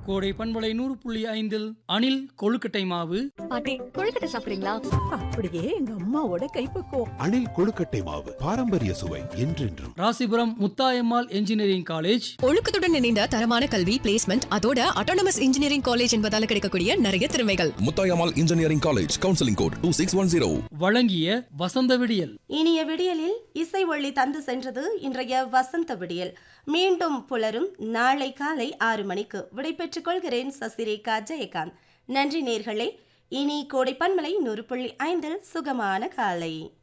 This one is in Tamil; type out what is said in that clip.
கோடை பண்பலை நூறு புள்ளி ஐந்தில் அணில் கொழுக்கட்டை மாவு பாட்டி கொழுக்கட்டை சாப்பிடுறீங்களா அப்படியே எங்க அம்மாவோட கைப்பக்குவம் அணில் கொழுக்கட்டை மாவு பாரம்பரிய சுவை என்றென்றும் ராசிபுரம் முத்தாயம்மாள் என்ஜினியரிங் காலேஜ் ஒழுக்கத்துடன் இணைந்த தரமான கல்வி பிளேஸ்மெண்ட் அதோட அட்டானமஸ் இன்ஜினியரிங் காலேஜ் என்பதால கிடைக்கக்கூடிய நிறைய திறமைகள் Muthayammal engineering college counselling code two six one zero வழங்கிய வசந்த விடியல் இனிய விடியலில் இசை ஒளி தந்து சென்றது இன்றைய வசந்த விடியல் மீண்டும் புலரும் நாளை காலை ஆறு மணிக்கு விடைபெற்றுக் கொள்கிறேன் சசிரேகா ஜெயகாந்த் நன்றி நேர்களே இனி கோடைப்பன்மலை நூறு புள்ளி ஐந்தில் சுகமான காலை